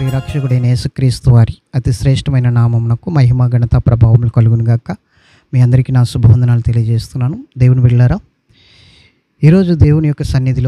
ప్రియరక్షకుడైన యేసుక్రీస్తు వారి అతి శ్రేష్టమైన నామమునకు మహిమ ఘనత ప్రభావములు కలుగును గాక మీ అందరికీ నా శుభవందనాలు తెలియజేస్తున్నాను దేవుని బిళ్ళారా ఈరోజు దేవుని యొక్క సన్నిధిలో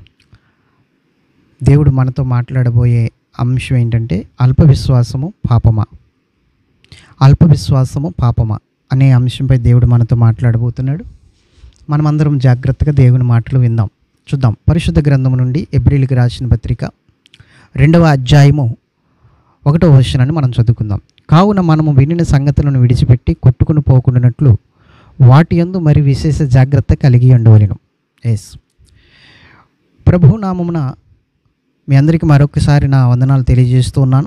దేవుడు మనతో మాట్లాడబోయే అంశం ఏంటంటే అల్ప విశ్వాసము పాపమా అల్ప విశ్వాసము పాపమా అనే అంశంపై దేవుడు మనతో మాట్లాడబోతున్నాడు మనమందరం జాగ్రత్తగా దేవుని మాటలు విందాం చూద్దాం పరిశుద్ధ గ్రంథం నుండి ఎబ్రిల్కి రాసిన పత్రిక రెండవ అధ్యాయము ఒకటో వచనాన్ని మనం చదువుకుందాం కావున మనము వినిన సంగతులను విడిచిపెట్టి కొట్టుకుని పోకుండానట్లు వాటి యందు మరి విశేష జాగ్రత్త కలిగి ఉండవలెను ఎస్ ప్రభు నామమున మీ అందరికీ మరొకసారి నా వందనాలు తెలియజేస్తూ ఉన్నాను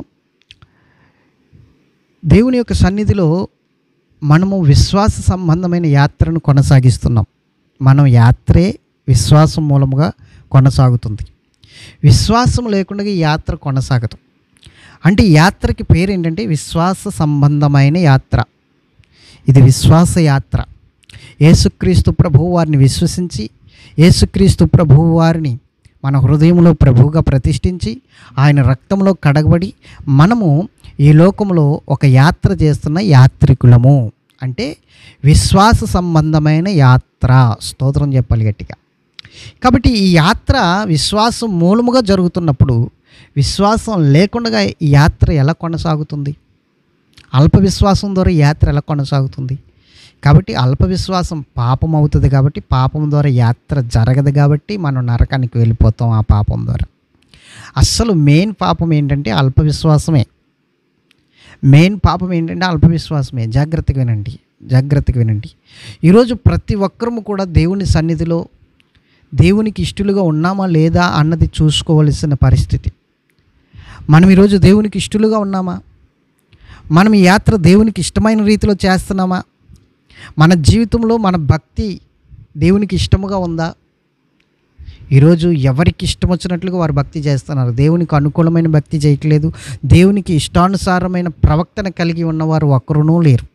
దేవుని యొక్క సన్నిధిలో మనము విశ్వాస సంబంధమైన యాత్రను కొనసాగిస్తున్నాం మనం యాత్రే విశ్వాసం మూలముగా కొనసాగుతుంది విశ్వాసం లేకుండా ఈ యాత్ర కొనసాగదు అంటే ఈ యాత్రకి పేరు ఏంటంటే విశ్వాస సంబంధమైన యాత్ర ఇది విశ్వాస యాత్ర యేసుక్రీస్తు ప్రభువు వారిని విశ్వసించి యేసుక్రీస్తు ప్రభువు వారిని మన హృదయంలో ప్రభువుగా ప్రతిష్ఠించి ఆయన రక్తంలో కడగబడి మనము ఈ లోకంలో ఒక యాత్ర చేస్తున్న యాత్రికులము అంటే విశ్వాస సంబంధమైన యాత్ర స్తోత్రం చెప్పాలి గట్టిగా కాబట్టి ఈ యాత్ర విశ్వాసం మూలముగా జరుగుతున్నప్పుడు విశ్వాసం లేకుండా ఈ యాత్ర ఎలా కొనసాగుతుంది అల్ప విశ్వాసం ద్వారా ఈ యాత్ర ఎలా కొనసాగుతుంది కాబట్టి అల్ప విశ్వాసం పాపం అవుతుంది కాబట్టి పాపం ద్వారా యాత్ర జరగదు కాబట్టి మనం నరకానికి వెళ్ళిపోతాం ఆ పాపం ద్వారా అస్సలు మెయిన్ పాపం ఏంటంటే అల్ప విశ్వాసమే మెయిన్ పాపం ఏంటంటే అల్ప విశ్వాసమే జాగ్రత్తగా వినండి జాగ్రత్తగా వినండి ఈరోజు ప్రతి ఒక్కరము కూడా దేవుని సన్నిధిలో దేవునికి ఇష్టలుగా ఉన్నామా లేదా అన్నది చూసుకోవలసిన పరిస్థితి మనం ఈరోజు దేవునికి ఇష్టలుగా ఉన్నామా మనం ఈ యాత్ర దేవునికి ఇష్టమైన రీతిలో చేస్తున్నామా మన జీవితంలో మన భక్తి దేవునికి ఇష్టముగా ఉందా ఈరోజు ఎవరికి ఇష్టం వచ్చినట్లుగా వారు భక్తి చేస్తున్నారు దేవునికి అనుకూలమైన భక్తి చేయట్లేదు దేవునికి ఇష్టానుసారమైన ప్రవక్తన కలిగి ఉన్నవారు ఒక్కరునూ లేరు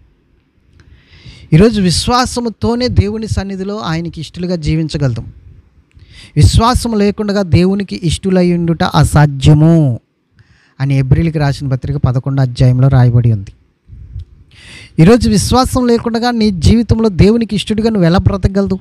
ఈరోజు విశ్వాసముతోనే దేవుని సన్నిధిలో ఆయనకి ఇష్టలుగా జీవించగలుగుతాం విశ్వాసం లేకుండా దేవునికి ఇష్టలయ్యుండుట అసాధ్యము అని ఎబ్రిల్కి రాసిన పత్రిక పదకొండు అధ్యాయంలో రాయబడి ఉంది ఈరోజు విశ్వాసం లేకుండా నీ జీవితంలో దేవునికి ఇష్టడుగా నువ్వు ఎలా బ్రతకగలదు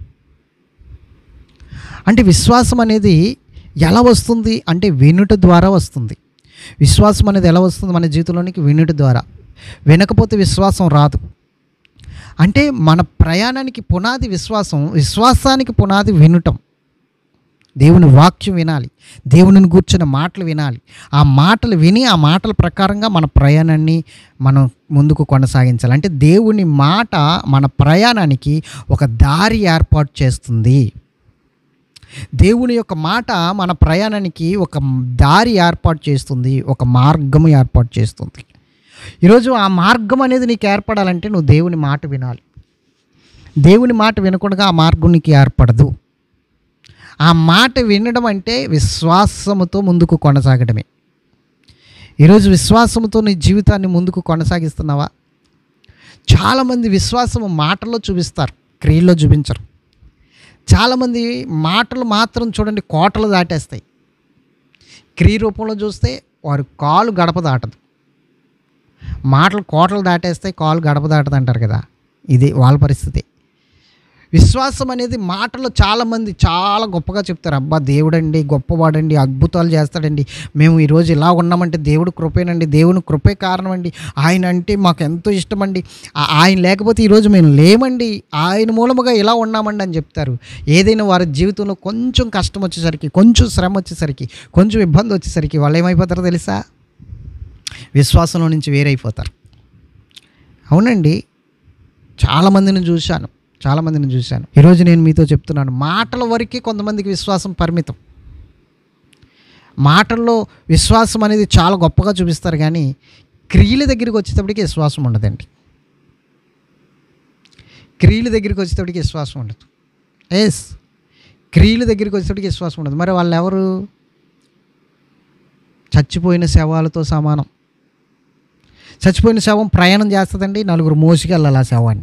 అంటే విశ్వాసం అనేది ఎలా వస్తుంది అంటే వినుట ద్వారా వస్తుంది విశ్వాసం అనేది ఎలా వస్తుంది మన జీవితంలోనికి వినుట ద్వారా వినకపోతే విశ్వాసం రాదు అంటే మన ప్రయాణానికి పునాది విశ్వాసం విశ్వాసానికి పునాది వినటం దేవుని వాక్యం వినాలి దేవునిని కూర్చున్న మాటలు వినాలి ఆ మాటలు విని ఆ మాటల ప్రకారంగా మన ప్రయాణాన్ని మనం ముందుకు కొనసాగించాలి అంటే దేవుని మాట మన ప్రయాణానికి ఒక దారి ఏర్పాటు చేస్తుంది దేవుని యొక్క మాట మన ప్రయాణానికి ఒక దారి ఏర్పాటు చేస్తుంది ఒక మార్గము ఏర్పాటు చేస్తుంది ఈరోజు ఆ మార్గం అనేది నీకు ఏర్పడాలంటే నువ్వు దేవుని మాట వినాలి దేవుని మాట వినకుండా ఆ మార్గం నీకు ఏర్పడదు ఆ మాట వినడం అంటే విశ్వాసముతో ముందుకు కొనసాగడమే ఈరోజు విశ్వాసముతో నీ జీవితాన్ని ముందుకు కొనసాగిస్తున్నావా చాలామంది విశ్వాసము మాటల్లో చూపిస్తారు క్రియల్లో చూపించరు చాలామంది మాటలు మాత్రం చూడండి కోటలు దాటేస్తాయి క్రియ రూపంలో చూస్తే వారు కాలు గడప దాటదు మాటలు కోటలు దాటేస్తాయి కాలు గడప దాటదు అంటారు కదా ఇది వాళ్ళ పరిస్థితి విశ్వాసం అనేది మాటలు చాలామంది చాలా గొప్పగా చెప్తారు అబ్బా దేవుడండి గొప్పవాడండి అద్భుతాలు చేస్తాడండి మేము ఈరోజు ఇలా ఉన్నామంటే దేవుడు కృపేనండి దేవుని కృపే కారణం అండి ఆయన అంటే మాకు ఎంతో ఇష్టమండి ఆ- ఆయన లేకపోతే ఈరోజు మేము లేమండి ఆయన మూలముగా ఇలా ఉన్నామండి అని చెప్తారు ఏదైనా వారి జీవితంలో కొంచెం కష్టం వచ్చేసరికి కొంచెం శ్రమ వచ్చేసరికి కొంచెం ఇబ్బంది వచ్చేసరికి వాళ్ళు ఏమైపోతారో తెలుసా విశ్వాసంలో నుంచి వేరైపోతారు అవునండి చాలామందిని చూశాను చాలామందిని చూశాను ఈరోజు నేను మీతో చెప్తున్నాను మాటల వరకే కొంతమందికి విశ్వాసం పరిమితం మాటల్లో విశ్వాసం అనేది చాలా గొప్పగా చూపిస్తారు కానీ క్రియల దగ్గరికి వచ్చేటప్పటికి విశ్వాసం ఉండదండి క్రియల దగ్గరికి వచ్చేటప్పటికి విశ్వాసం ఉండదు ఎస్ క్రియల దగ్గరికి వచ్చేటప్పటికి విశ్వాసం ఉండదు మరి వాళ్ళు ఎవరు చచ్చిపోయిన శవాలతో సమానం చచ్చిపోయిన శవం ప్రయాణం చేస్తుందండి నలుగురు మోసుకెళ్ళాలి ఆ శవాన్ని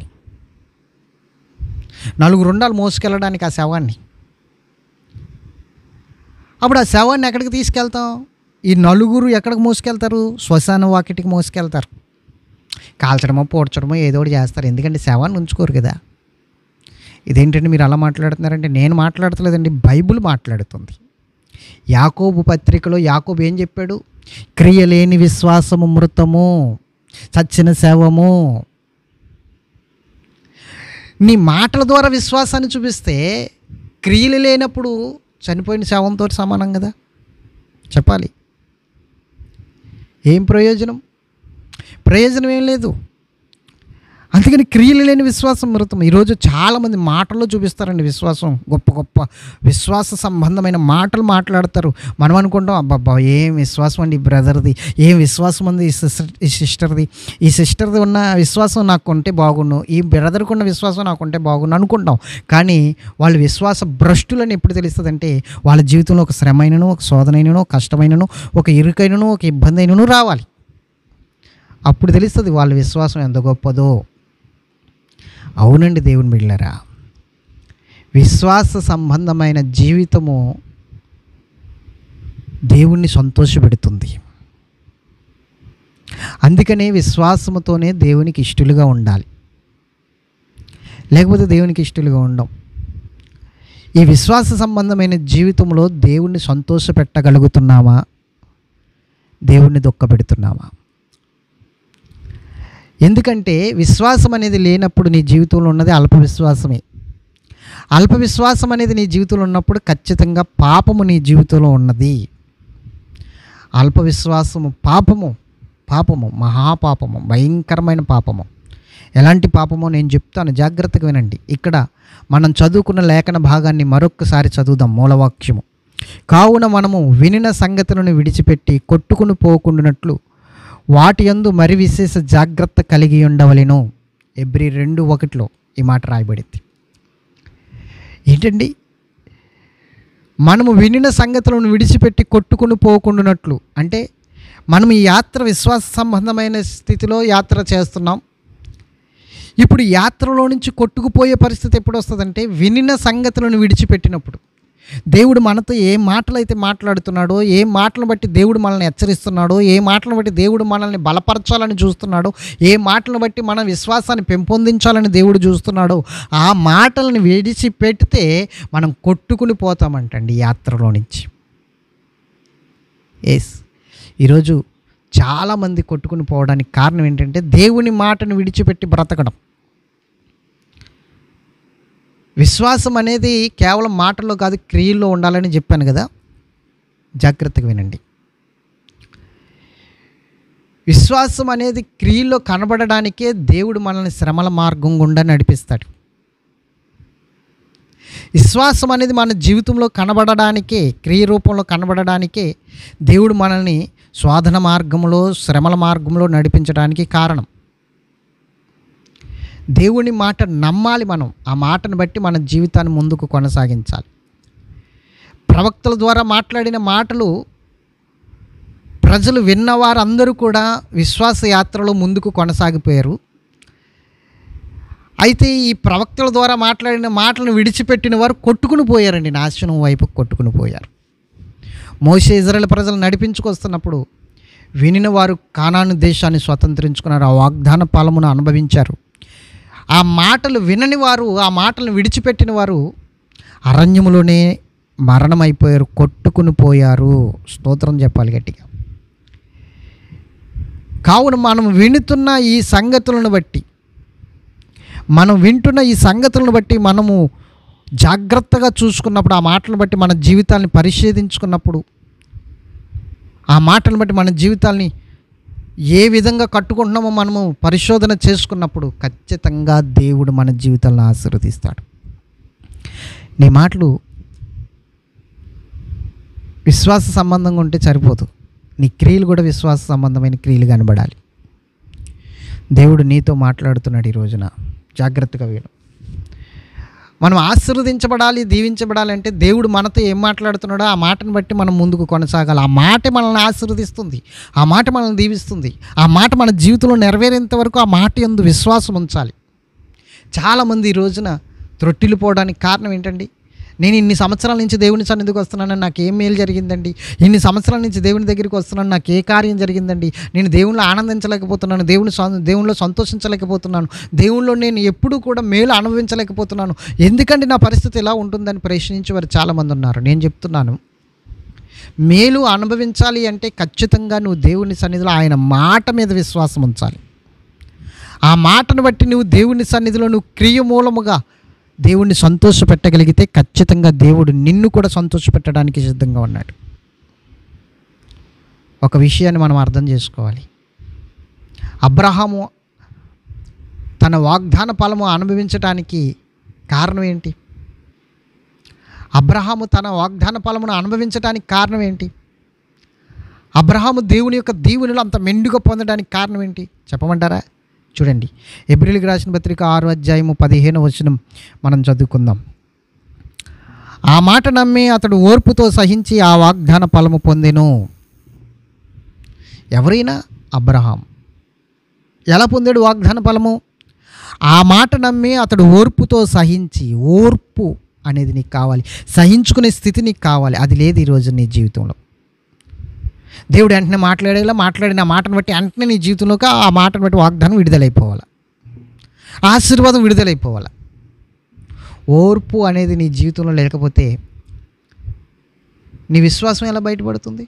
నలుగురు ఉండాలి మోసుకెళ్ళడానికి ఆ శవాన్ని అప్పుడు ఆ శవాన్ని ఎక్కడికి తీసుకెళ్తాం ఈ నలుగురు ఎక్కడికి మోసుకెళ్తారు శ్మశాన వాకిటికి మోసుకెళ్తారు కాల్చడమో పోడ్చడమో ఏదో ఒకటి చేస్తారు ఎందుకంటే శవాన్ని ఉంచుకోరు కదా ఇదేంటంటే మీరు అలా మాట్లాడుతున్నారంటే నేను మాట్లాడతలేదండి బైబిల్ మాట్లాడుతుంది యాకోబు పత్రికలో యాకోబు ఏం చెప్పాడు క్రియ లేని విశ్వాసము మృతము చచ్చిన శవము నీ మాటల ద్వారా విశ్వాసాన్ని చూపిస్తే క్రియలు లేనప్పుడు చనిపోయిన శవంతో సమానం కదా చెప్పాలి ఏం ప్రయోజనం ప్రయోజనం ఏం లేదు అందుకని క్రియలు లేని విశ్వాసం మృతం ఈరోజు చాలామంది మాటల్లో చూపిస్తారండి విశ్వాసం గొప్ప గొప్ప విశ్వాస సంబంధమైన మాటలు మాట్లాడతారు మనం అనుకుంటాం అబ్బాబ్బా ఏం విశ్వాసం అండి ఈ బ్రదర్ది ఏం విశ్వాసం ఉంది ఈ సిస్టర్ ఈ సిస్టర్ది ఈ సిస్టర్ది ఉన్న విశ్వాసం నాకు ఉంటే బాగుండు ఈ బ్రదర్కి ఉన్న విశ్వాసం నాకు ఉంటే బాగుండు అనుకుంటాం కానీ వాళ్ళు విశ్వాస భ్రష్టులని ఎప్పుడు తెలుస్తుందంటే వాళ్ళ జీవితంలో ఒక శ్రమైనను ఒక శోధనైనను ఒక కష్టమైనను ఒక ఇరుకైనను ఒక ఇబ్బంది అయినను రావాలి అప్పుడు తెలుస్తుంది వాళ్ళ విశ్వాసం ఎంత గొప్పదో అవునండి దేవుని బిళ్ళరా విశ్వాస సంబంధమైన జీవితము దేవుణ్ణి సంతోషపెడుతుంది అందుకనే విశ్వాసముతోనే దేవునికి ఇష్టలుగా ఉండాలి లేకపోతే దేవునికి ఇష్టలుగా ఉండం ఈ విశ్వాస సంబంధమైన జీవితంలో దేవుణ్ణి సంతోషపెట్టగలుగుతున్నామా దేవుణ్ణి దుఃఖపెడుతున్నామా ఎందుకంటే విశ్వాసం అనేది లేనప్పుడు నీ జీవితంలో ఉన్నది అల్ప విశ్వాసమే అల్ప విశ్వాసం అనేది నీ జీవితంలో ఉన్నప్పుడు ఖచ్చితంగా పాపము నీ జీవితంలో ఉన్నది అల్ప విశ్వాసము పాపము పాపము మహాపాపము భయంకరమైన పాపము ఎలాంటి పాపమో నేను చెప్తాను జాగ్రత్తగా వినండి ఇక్కడ మనం చదువుకున్న లేఖన భాగాన్ని మరొక్కసారి చదువుదాం మూలవాక్యము కావున మనము వినిన సంగతులను విడిచిపెట్టి కొట్టుకుని పోకుండానట్లు వాటి యందు మరి విశేష జాగ్రత్త కలిగి ఉండవలెను ఎబ్రి రెండు ఒకటిలో ఈ మాట రాయబడింది ఏంటండి మనము వినిన సంగతులను విడిచిపెట్టి కొట్టుకుని పోకుండానట్లు అంటే మనం ఈ యాత్ర విశ్వాస సంబంధమైన స్థితిలో యాత్ర చేస్తున్నాం ఇప్పుడు యాత్రలో నుంచి కొట్టుకుపోయే పరిస్థితి ఎప్పుడు వస్తుందంటే వినిన సంగతులను విడిచిపెట్టినప్పుడు దేవుడు మనతో ఏ మాటలు అయితే మాట్లాడుతున్నాడో ఏ మాటలను బట్టి దేవుడు మనల్ని హెచ్చరిస్తున్నాడో ఏ మాటలను బట్టి దేవుడు మనల్ని బలపరచాలని చూస్తున్నాడో ఏ మాటలను బట్టి మన విశ్వాసాన్ని పెంపొందించాలని దేవుడు చూస్తున్నాడో ఆ మాటలను విడిచిపెడితే మనం కొట్టుకుని పోతామంటండి ఈ యాత్రలో నుంచి ఎస్ ఈరోజు చాలామంది కొట్టుకుని పోవడానికి కారణం ఏంటంటే దేవుని మాటను విడిచిపెట్టి బ్రతకడం విశ్వాసం అనేది కేవలం మాటల్లో కాదు క్రియల్లో ఉండాలని చెప్పాను కదా జాగ్రత్తగా వినండి విశ్వాసం అనేది క్రియల్లో కనబడడానికే దేవుడు మనల్ని శ్రమల మార్గం గుండా నడిపిస్తాడు విశ్వాసం అనేది మన జీవితంలో కనబడడానికే క్రియ రూపంలో కనబడడానికే దేవుడు మనల్ని స్వాధన మార్గంలో శ్రమల మార్గంలో నడిపించడానికి కారణం దేవుని మాట నమ్మాలి మనం ఆ మాటను బట్టి మన జీవితాన్ని ముందుకు కొనసాగించాలి ప్రవక్తల ద్వారా మాట్లాడిన మాటలు ప్రజలు విన్నవారందరూ కూడా విశ్వాస యాత్రలో ముందుకు కొనసాగిపోయారు అయితే ఈ ప్రవక్తల ద్వారా మాట్లాడిన మాటలను విడిచిపెట్టిన వారు కొట్టుకుని పోయారండి నాశనం వైపు కొట్టుకుని పోయారు మోసే ఇజ్రాయెల్ ప్రజలు నడిపించుకొస్తున్నప్పుడు వినిన వారు కానాను దేశాన్ని స్వతంత్రించుకున్నారు ఆ వాగ్దాన ఫలమును అనుభవించారు ఆ మాటలు వినని వారు ఆ మాటలను విడిచిపెట్టిన వారు అరణ్యములోనే మరణమైపోయారు కొట్టుకుని పోయారు స్తోత్రం చెప్పాలి గట్టిగా కావున మనం వినుతున్న ఈ సంగతులను బట్టి మనం వింటున్న ఈ సంగతులను బట్టి మనము జాగ్రత్తగా చూసుకున్నప్పుడు ఆ మాటలను బట్టి మన జీవితాన్ని పరిశోధించుకున్నప్పుడు ఆ మాటలను బట్టి మన జీవితాల్ని ఏ విధంగా కట్టుకుంటున్నామో మనము పరిశోధన చేసుకున్నప్పుడు ఖచ్చితంగా దేవుడు మన జీవితాలను ఆశీర్వదిస్తాడు నీ మాటలు విశ్వాస సంబంధంగా ఉంటే సరిపోదు నీ క్రియలు కూడా విశ్వాస సంబంధమైన క్రియలు కనబడాలి దేవుడు నీతో మాట్లాడుతున్నాడు ఈ రోజున జాగ్రత్తగా విను మనం ఆశీర్వదించబడాలి దీవించబడాలి అంటే దేవుడు మనతో ఏం మాట్లాడుతున్నాడో ఆ మాటను బట్టి మనం ముందుకు కొనసాగాలి ఆ మాట మనల్ని ఆశీర్వదిస్తుంది ఆ మాట మనల్ని దీవిస్తుంది ఆ మాట మన జీవితంలో నెరవేరేంత వరకు ఆ మాట ఎందు విశ్వాసం ఉంచాలి చాలామంది ఈ రోజున త్రొట్టిల్లిపోవడానికి కారణం ఏంటండి నేను ఇన్ని సంవత్సరాల నుంచి దేవుని సన్నిధికి వస్తున్నానని నాకు ఏం మేలు జరిగిందండి ఇన్ని సంవత్సరాల నుంచి దేవుని దగ్గరికి వస్తున్నాను నాకు ఏ కార్యం జరిగిందండి నేను దేవునిలో ఆనందించలేకపోతున్నాను దేవుని సం- దేవునిలో సంతోషించలేకపోతున్నాను దేవునిలో నేను ఎప్పుడూ కూడా మేలు అనుభవించలేకపోతున్నాను ఎందుకంటే నా పరిస్థితి ఎలా ఉంటుందని ప్రశ్నించే వారు చాలామంది ఉన్నారు నేను చెప్తున్నాను మేలు అనుభవించాలి అంటే ఖచ్చితంగా నువ్వు దేవుని సన్నిధిలో ఆయన మాట మీద విశ్వాసం ఉంచాలి ఆ మాటను బట్టి నువ్వు దేవుని సన్నిధిలో నువ్వు క్రియ మూలముగా దేవుణ్ణి సంతోషపెట్టగలిగితే ఖచ్చితంగా దేవుడు నిన్ను కూడా సంతోషపెట్టడానికి సిద్ధంగా ఉన్నాడు ఒక విషయాన్ని మనం అర్థం చేసుకోవాలి అబ్రహాము తన వాగ్దాన ఫలము అనుభవించడానికి కారణం ఏంటి అబ్రహాము తన వాగ్దాన ఫలమును అనుభవించడానికి కారణం ఏంటి అబ్రహాము దేవుని యొక్క దీవునిలో అంత మెండుగా పొందడానికి కారణం ఏంటి చెప్పమంటారా చూడండి ఎబ్రిల్కి రాసిన పత్రిక ఆరు అధ్యాయము పదిహేను వచనం మనం చదువుకుందాం ఆ మాట నమ్మి అతడు ఓర్పుతో సహించి ఆ వాగ్దాన ఫలము పొందెను ఎవరైనా అబ్రహాం ఎలా పొందాడు వాగ్దాన ఫలము ఆ మాట నమ్మి అతడు ఓర్పుతో సహించి ఓర్పు అనేది నీకు కావాలి సహించుకునే స్థితి నీకు కావాలి అది లేదు ఈరోజు నీ జీవితంలో దేవుడు వెంటనే మాట్లాడేలా మాట్లాడిన ఆ మాటను బట్టి వెంటనే నీ జీవితంలోకి ఆ మాటను బట్టి వాగ్దానం విడుదలైపోవాలి ఆశీర్వాదం విడుదలైపోవాలి ఓర్పు అనేది నీ జీవితంలో లేకపోతే నీ విశ్వాసం ఎలా బయటపడుతుంది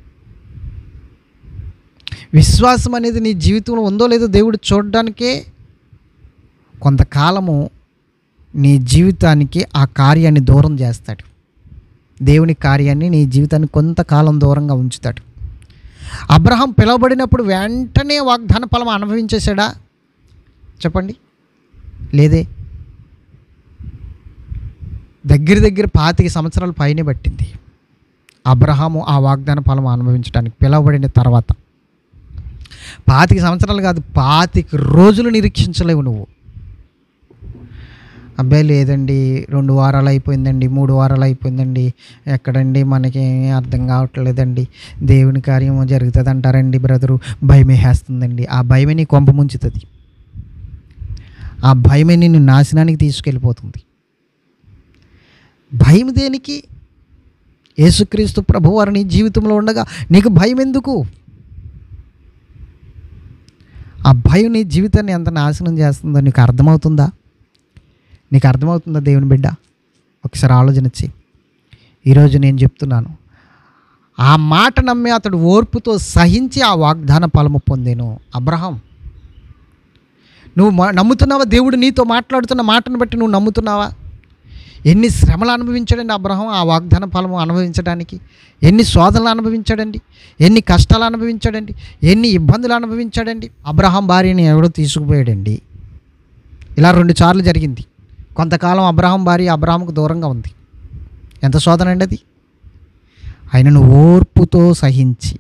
విశ్వాసం అనేది నీ జీవితంలో ఉందో లేదో దేవుడు చూడడానికే కొంతకాలము నీ జీవితానికి ఆ కార్యాన్ని దూరం చేస్తాడు దేవుని కార్యాన్ని నీ జీవితాన్ని కొంతకాలం దూరంగా ఉంచుతాడు అబ్రహం పిలువబడినప్పుడు వెంటనే వాగ్దాన ఫలం అనుభవించేశాడా చెప్పండి లేదే దగ్గర దగ్గర పాతిక సంవత్సరాల పైనే పట్టింది అబ్రహాము ఆ వాగ్దాన ఫలం అనుభవించడానికి పిలువబడిన తర్వాత పాతిక సంవత్సరాలు కాదు పాతిక రోజులు నిరీక్షించలేవు నువ్వు అబ్బాయి లేదండి రెండు వారాలు అయిపోయిందండి మూడు వారాలు అయిపోయిందండి ఎక్కడండి మనకి అర్థం కావట్లేదండి దేవుని కార్యం జరుగుతుంది అంటారండి బ్రదరు భయమే వేస్తుందండి ఆ భయమే నీ కొంప ముంచుతుంది ఆ భయమే నిన్ను నాశనానికి తీసుకెళ్ళిపోతుంది భయం దేనికి యేసుక్రీస్తు ప్రభువారు నీ జీవితంలో ఉండగా నీకు భయం ఎందుకు ఆ భయం నీ జీవితాన్ని ఎంత నాశనం చేస్తుందో నీకు అర్థమవుతుందా నీకు అర్థమవుతుందా దేవుని బిడ్డ ఒకసారి ఆలోచన చెయ్యి ఈరోజు నేను చెప్తున్నాను ఆ మాట నమ్మి అతడు ఓర్పుతో సహించి ఆ వాగ్దాన ఫలము పొందేను అబ్రహం నువ్వు మా- నమ్ముతున్నావా దేవుడు నీతో మాట్లాడుతున్న మాటను బట్టి నువ్వు నమ్ముతున్నావా ఎన్ని శ్రమలు అనుభవించాడండి అబ్రహం ఆ వాగ్దాన ఫలము అనుభవించడానికి ఎన్ని శోధనలు అనుభవించాడండి ఎన్ని కష్టాలు అనుభవించాడండి ఎన్ని ఇబ్బందులు అనుభవించాడండి అబ్రహం భార్యని ఎవడో తీసుకుపోయాడండి ఇలా రెండు సార్లు జరిగింది కొంతకాలం అబ్రహం భార్య అబ్రహాంకు దూరంగా ఉంది ఎంత శోధన అండి అది ఆయనను ఓర్పుతో సహించి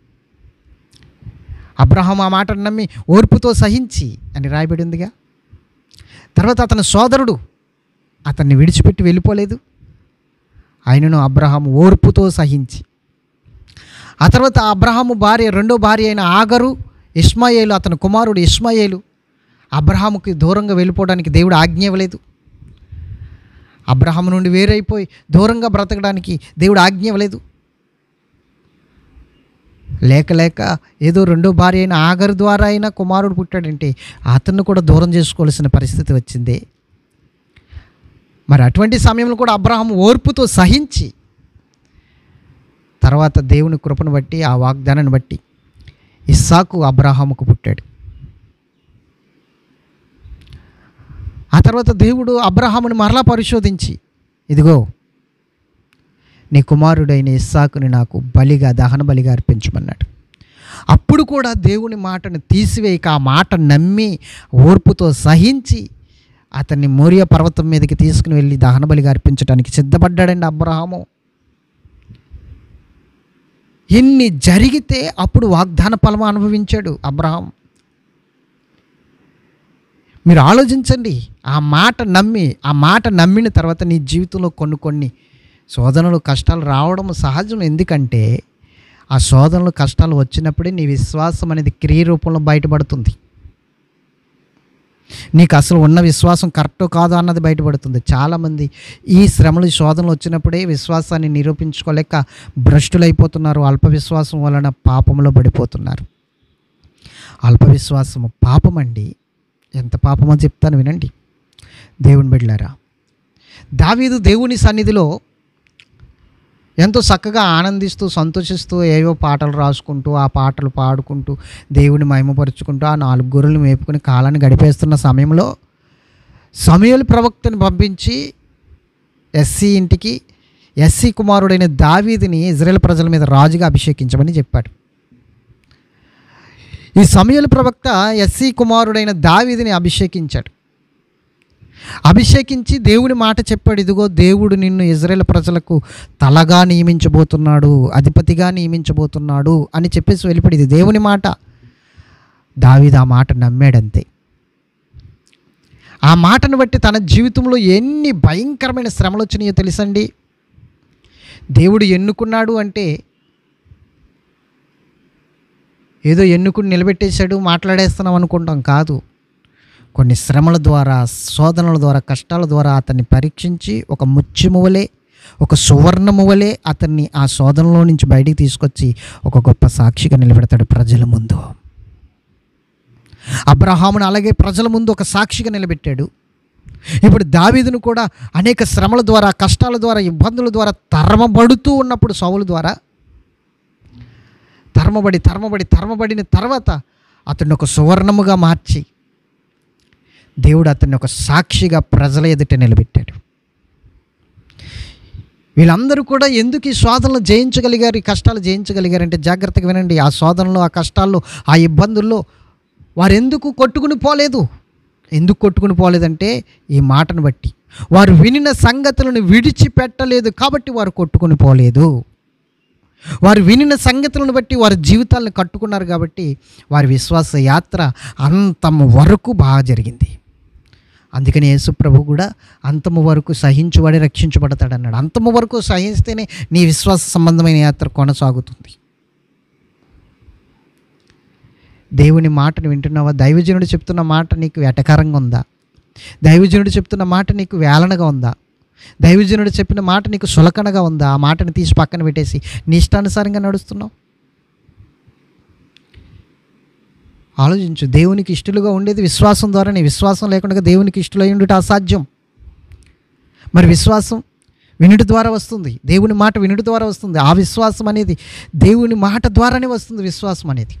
అబ్రహం ఆ మాటను నమ్మి ఓర్పుతో సహించి అని రాయబడి ఉందిగా తర్వాత అతని సోదరుడు అతన్ని విడిచిపెట్టి వెళ్ళిపోలేదు ఆయనను అబ్రహాం ఓర్పుతో సహించి ఆ తర్వాత ఆ అబ్రహాము భార్య రెండో భార్య అయిన ఆగరు ఇస్మాయేలు అతని కుమారుడు ఇస్మాయేలు అబ్రహాముకి దూరంగా వెళ్ళిపోవడానికి దేవుడు ఆజ్ఞ ఇవ్వలేదు అబ్రహాము నుండి వేరైపోయి దూరంగా బ్రతకడానికి దేవుడు ఆజ్ఞ ఇవ్వలేదు లేక లేక ఏదో రెండో భార్య అయిన ఆగరు ద్వారా అయినా కుమారుడు పుట్టాడంటే అతన్ని కూడా దూరం చేసుకోవాల్సిన పరిస్థితి వచ్చింది మరి అటువంటి సమయంలో కూడా అబ్రహాం ఓర్పుతో సహించి తర్వాత దేవుని కృపను బట్టి ఆ వాగ్దానాన్ని బట్టి ఇస్సాకు అబ్రహాముకు పుట్టాడు ఆ తర్వాత దేవుడు అబ్రహాముని మరలా పరిశోధించి ఇదిగో నీ కుమారుడైన ఇస్సాకుని నాకు బలిగా దహన బలిగా అర్పించమన్నాడు అప్పుడు కూడా దేవుని మాటను తీసివేయక ఆ మాట నమ్మి ఓర్పుతో సహించి అతన్ని మోరియా పర్వతం మీదకి తీసుకుని వెళ్ళి దహన బలిగా అర్పించడానికి సిద్ధపడ్డాడండి అబ్రహాము ఎన్ని జరిగితే అప్పుడు వాగ్దాన ఫలము అనుభవించాడు అబ్రహాం మీరు ఆలోచించండి ఆ మాట నమ్మి ఆ మాట నమ్మిన తర్వాత నీ జీవితంలో కొన్ని కొన్ని శోధనలు కష్టాలు రావడం సహజం ఎందుకంటే ఆ శోధనలు కష్టాలు వచ్చినప్పుడే నీ విశ్వాసం అనేది క్రియ రూపంలో బయటపడుతుంది నీకు అసలు ఉన్న విశ్వాసం కరెక్టో కాదో అన్నది బయటపడుతుంది చాలామంది ఈ శ్రమలు ఈ శోధనలు వచ్చినప్పుడే విశ్వాసాన్ని నిరూపించుకోలేక భ్రష్టులైపోతున్నారు అల్ప విశ్వాసం వలన పాపంలో పడిపోతున్నారు అల్ప విశ్వాసము పాపమండి ఎంత పాపమో చెప్తాను వినండి దేవుని బిడ్డలారా దావీదు దేవుని సన్నిధిలో ఎంతో చక్కగా ఆనందిస్తూ సంతోషిస్తూ ఏవో పాటలు రాసుకుంటూ ఆ పాటలు పాడుకుంటూ దేవుని మహిమపరుచుకుంటూ ఆ నాలుగు గొర్రెలు మేపుకుని కాలాన్ని గడిపేస్తున్న సమయంలో సమయలు ప్రవక్తని పంపించి ఎస్సీ ఇంటికి ఎస్సీ కుమారుడైన దావీదిని ఇజ్రాయెల్ ప్రజల మీద రాజుగా అభిషేకించమని చెప్పాడు ఈ సమయలు ప్రవక్త ఎస్సీ కుమారుడైన దావీదిని అభిషేకించాడు అభిషేకించి దేవుని మాట చెప్పాడు ఇదిగో దేవుడు నిన్ను ఇజ్రాయెల్ ప్రజలకు తలగా నియమించబోతున్నాడు అధిపతిగా నియమించబోతున్నాడు అని చెప్పేసి వెళ్ళిపడి ఇది దేవుని మాట దావీదు ఆ మాట నమ్మాడంతే ఆ మాటను బట్టి తన జీవితంలో ఎన్ని భయంకరమైన శ్రమలు వచ్చినాయో తెలుసండి దేవుడు ఎన్నుకున్నాడు అంటే ఏదో ఎన్నుకుని నిలబెట్టేశాడు మాట్లాడేస్తున్నాం అనుకుంటాం కాదు కొన్ని శ్రమల ద్వారా శోధనల ద్వారా కష్టాల ద్వారా అతన్ని పరీక్షించి ఒక ముత్యమువలే ఒక సువర్ణమువలే అతన్ని ఆ శోధనలో నుంచి బయటికి తీసుకొచ్చి ఒక గొప్ప సాక్షిగా నిలబెడతాడు ప్రజల ముందు అబ్రహామును అలాగే ప్రజల ముందు ఒక సాక్షిగా నిలబెట్టాడు ఇప్పుడు దావీదును కూడా అనేక శ్రమల ద్వారా కష్టాల ద్వారా ఇబ్బందుల ద్వారా తరమబడుతూ ఉన్నప్పుడు సౌలు ద్వారా తరమబడి తరమబడి తరమబడిన తర్వాత అతన్ని ఒక సువర్ణముగా మార్చి దేవుడు అతన్ని ఒక సాక్షిగా ప్రజల ఎదుట నిలబెట్టాడు వీళ్ళందరూ కూడా ఎందుకు ఈ శోధనలు జయించగలిగారు ఈ కష్టాలు జయించగలిగారంటే జాగ్రత్తగా వినండి ఆ శోధనలో ఆ కష్టాల్లో ఆ ఇబ్బందుల్లో వారు ఎందుకు కొట్టుకుని పోలేదు ఎందుకు కొట్టుకుని పోలేదంటే ఈ మాటను బట్టి వారు వినిన సంగతులను విడిచిపెట్టలేదు కాబట్టి వారు కొట్టుకుని పోలేదు వారు వినిన సంగతులను బట్టి వారి జీవితాలను కట్టుకున్నారు కాబట్టి వారి విశ్వాస యాత్ర అంతము వరకు బాగా జరిగింది అందుకని యేసుప్రభు కూడా అంతము వరకు సహించుబడి రక్షించబడతాడు అన్నాడు అంతము వరకు సహిస్తేనే నీ విశ్వాస సంబంధమైన యాత్ర కొనసాగుతుంది దేవుని మాటను వింటున్నావా దైవజనుడు చెప్తున్న మాట నీకు వెటకారంగా ఉందా దైవజనుడు చెప్తున్న మాట నీకు వేలనగా ఉందా దైవజనుడు చెప్పిన మాట నీకు సులకనగా ఉందా ఆ మాటను తీసి పక్కన పెట్టేసి నీ ఇష్టానుసారంగా నడుస్తున్నావు ఆలోచించు దేవునికి ఇష్టలుగా ఉండేది విశ్వాసం ద్వారా నీ విశ్వాసం లేకుండా దేవునికి ఇష్టలై ఉండుట అసాధ్యం మరి విశ్వాసం వినుటి ద్వారా వస్తుంది దేవుని మాట వినుటి ద్వారా వస్తుంది ఆ విశ్వాసం అనేది దేవుని మాట ద్వారానే వస్తుంది విశ్వాసం అనేది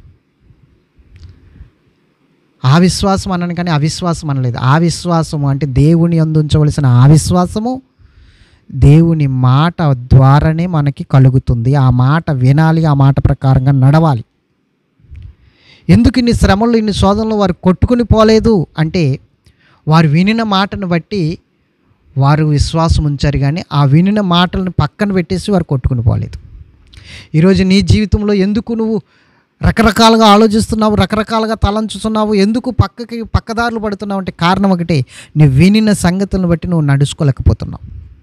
ఆ విశ్వాసం అన్నాను కానీ అవిశ్వాసం అనలేదు ఆ విశ్వాసము అంటే దేవుని అందించవలసిన ఆ విశ్వాసము దేవుని మాట ద్వారానే మనకి కలుగుతుంది ఆ మాట వినాలి ఆ మాట ప్రకారంగా నడవాలి ఎందుకు ఇన్ని శ్రమలు ఇన్ని శోధనలు వారు కొట్టుకుని పోలేదు అంటే వారు వినిన మాటను బట్టి వారు విశ్వాసం ఉంచారు కానీ ఆ వినిన మాటలను పక్కన పెట్టేసి వారు కొట్టుకుని పోలేదు ఈరోజు నీ జీవితంలో ఎందుకు నువ్వు రకరకాలుగా ఆలోచిస్తున్నావు రకరకాలుగా తలంచుతున్నావు ఎందుకు పక్కకి పక్కదారులు పడుతున్నావు అంటే కారణం ఒకటే నువ్వు వినిన సంగతులను బట్టి నువ్వు నడుచుకోలేకపోతున్నావు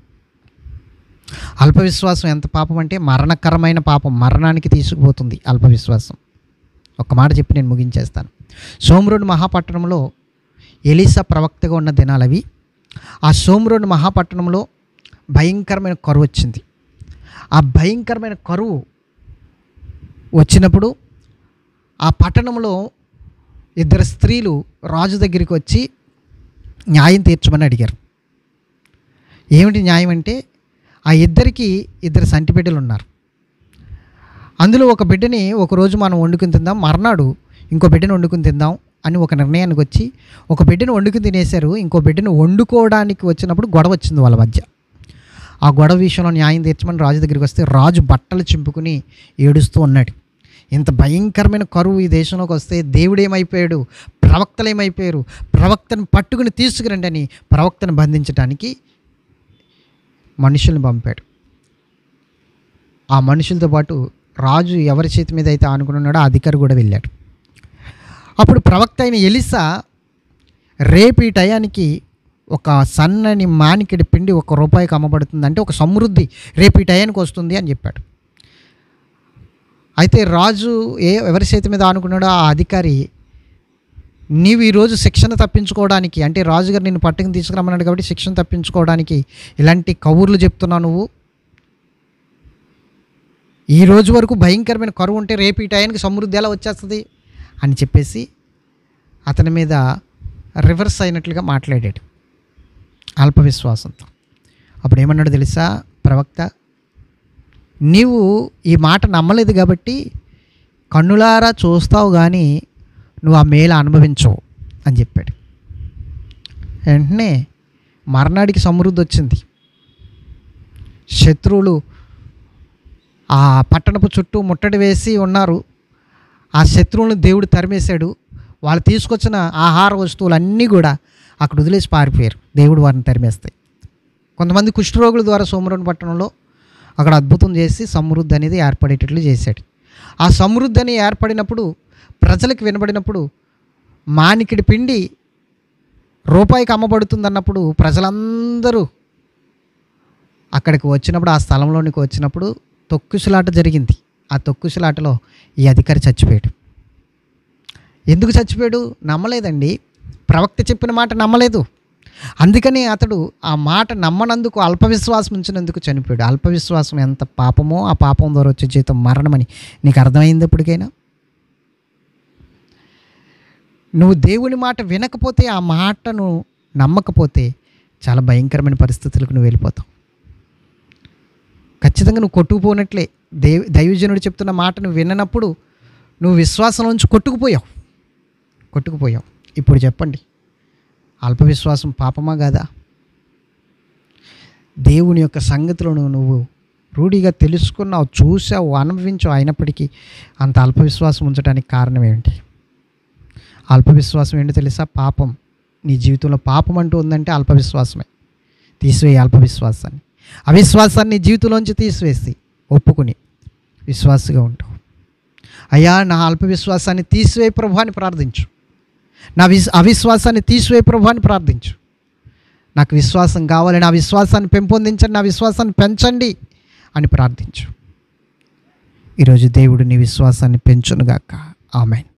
అల్ప విశ్వాసం ఎంత పాపం అంటే మరణకరమైన పాపం మరణానికి తీసుకుపోతుంది అల్ప విశ్వాసం ఒక మాట చెప్పి నేను ముగించేస్తాను సోమరుడు మహాపట్టణంలో ఎలీసా ప్రవక్తగా ఉన్న దినాలవి ఆ సోమరుడు మహాపట్టణంలో భయంకరమైన కరువు వచ్చింది ఆ భయంకరమైన కరువు వచ్చినప్పుడు ఆ పట్టణంలో ఇద్దరు స్త్రీలు రాజు దగ్గరికి వచ్చి న్యాయం తీర్చమని అడిగారు ఏమిటి న్యాయం అంటే ఆ ఇద్దరికి ఇద్దరు సంటి బిడ్డలు ఉన్నారు అందులో ఒక బిడ్డని ఒకరోజు మనం వండుకుని తిందాం మర్నాడు ఇంకో బిడ్డను వండుకుని తిందాం అని ఒక నిర్ణయానికి వచ్చి ఒక బిడ్డను వండుకుని తినేశారు ఇంకో బిడ్డను వండుకోవడానికి వచ్చినప్పుడు గొడవ వచ్చింది వాళ్ళ మధ్య ఆ గొడవ విషయంలో న్యాయం తీర్చమని రాజు దగ్గరికి వస్తే రాజు బట్టలు చింపుకుని ఏడుస్తూ ఉన్నాడు ఇంత భయంకరమైన కరువు ఈ దేశంలోకి వస్తే దేవుడు ఏమైపోయాడు ప్రవక్తలు ఏమైపోయారు ప్రవక్తను పట్టుకుని తీసుకురండి అని ప్రవక్తను బంధించడానికి మనుషుల్ని పంపాడు ఆ మనుషులతో పాటు రాజు ఎవరి చేతి మీద అయితే ఆనుకున్నాడో ఆ అధికారి కూడా వెళ్ళాడు అప్పుడు ప్రవక్త అయిన ఎలిసా రేపు ఈ టయానికి ఒక సన్నని మానికిడి పిండి ఒక రూపాయికి అమ్మబడుతుంది అంటే ఒక సమృద్ధి రేపు ఈ టయానికి వస్తుంది అని చెప్పాడు అయితే రాజు ఏ ఎవరి చేతి మీద ఆనుకున్నాడో ఆ అధికారి నీవు ఈరోజు శిక్షణ తప్పించుకోవడానికి అంటే రాజుగారు నిన్ను పట్టుకుని తీసుకురమ్మన్నాడు కాబట్టి శిక్షణ తప్పించుకోవడానికి ఇలాంటి కబుర్లు చెప్తున్నావు నువ్వు ఈ రోజు వరకు భయంకరమైన కరువు ఉంటే రేపు ఈ టైంకి సమృద్ధి ఎలా వచ్చేస్తుంది అని చెప్పేసి అతని మీద రివర్స్ అయినట్లుగా మాట్లాడాడు అల్ప విశ్వాసంతో అప్పుడు ఏమన్నాడు తెలుసా ప్రవక్త నీవు ఈ మాట నమ్మలేదు కాబట్టి కన్నులారా చూస్తావు కానీ నువ్వు ఆ మేలు అనుభవించవు అని చెప్పాడు వెంటనే మర్నాడికి సమృద్ధి వచ్చింది శత్రువులు ఆ పట్టణపు చుట్టూ ముట్టడి వేసి ఉన్నారు ఆ శత్రువులను దేవుడు తరిమేశాడు వాళ్ళు తీసుకొచ్చిన ఆహార వస్తువులు అన్నీ కూడా అక్కడ వదిలేసి పారిపోయారు దేవుడు వారిని తరిమేస్తాయి కొంతమంది కుష్ఠరోగుల ద్వారా సోమరుని పట్టణంలో అక్కడ అద్భుతం చేసి సమృద్ధి అనేది ఏర్పడేటట్లు చేశాడు ఆ సమృద్ధి అని ఏర్పడినప్పుడు ప్రజలకు వినబడినప్పుడు మానికిడి పిండి రూపాయికి అమ్మబడుతుంది అన్నప్పుడు ప్రజలందరూ అక్కడికి వచ్చినప్పుడు ఆ స్థలంలోనికి వచ్చినప్పుడు తొక్కుసులాట జరిగింది ఆ తొక్కుసులాటలో ఈ అధికారి చచ్చిపోయాడు ఎందుకు చచ్చిపోయాడు నమ్మలేదండి ప్రవక్త చెప్పిన మాట నమ్మలేదు అందుకని అతడు ఆ మాట నమ్మనందుకు అల్పవిశ్వాసం ఉంచినందుకు చనిపోయాడు అల్పవిశ్వాసం ఎంత పాపమో ఆ పాపం ద్వారా వచ్చే జీతం మరణమని నీకు అర్థమైంది ఎప్పటికైనా నువ్వు దేవుని మాట వినకపోతే ఆ మాటను నమ్మకపోతే చాలా భయంకరమైన పరిస్థితులకు నువ్వు వెళ్ళిపోతావు ఖచ్చితంగా నువ్వు కొట్టుకుపోనట్లే దేవ్ దైవజనుడు చెప్తున్న మాట నువ్వు విన్నప్పుడు నువ్వు విశ్వాసం నుంచి కొట్టుకుపోయావు కొట్టుకుపోయావు ఇప్పుడు చెప్పండి అల్ప విశ్వాసం పాపమా కాదా దేవుని యొక్క సంగతులను నువ్వు రూఢిగా తెలుసుకున్నావు చూసావు అనుభవించావు అయినప్పటికీ అంత అల్ప విశ్వాసం ఉంచడానికి కారణం ఏంటి అల్ప విశ్వాసం ఏంటో తెలుసా పాపం నీ జీవితంలో పాపం అంటూ ఉందంటే అల్ప విశ్వాసమే తీసివేయి అల్ప విశ్వాసాన్ని అవిశ్వాసాన్ని నీ జీవితంలోంచి తీసివేసి ఒప్పుకుని విశ్వాసగా ఉంటావు అయ్యా నా అల్ప విశ్వాసాన్ని తీసివేయి ప్రభు అని ప్రార్థించు నా విస్ అవిశ్వాసాన్ని తీసివేయి ప్రభు అని ప్రార్థించు నాకు విశ్వాసం కావాలి నా విశ్వాసాన్ని పెంపొందించండి నా విశ్వాసాన్ని పెంచండి అని ప్రార్థించు ఈరోజు దేవుడు నీ విశ్వాసాన్ని పెంచునుగాక ఆమెన్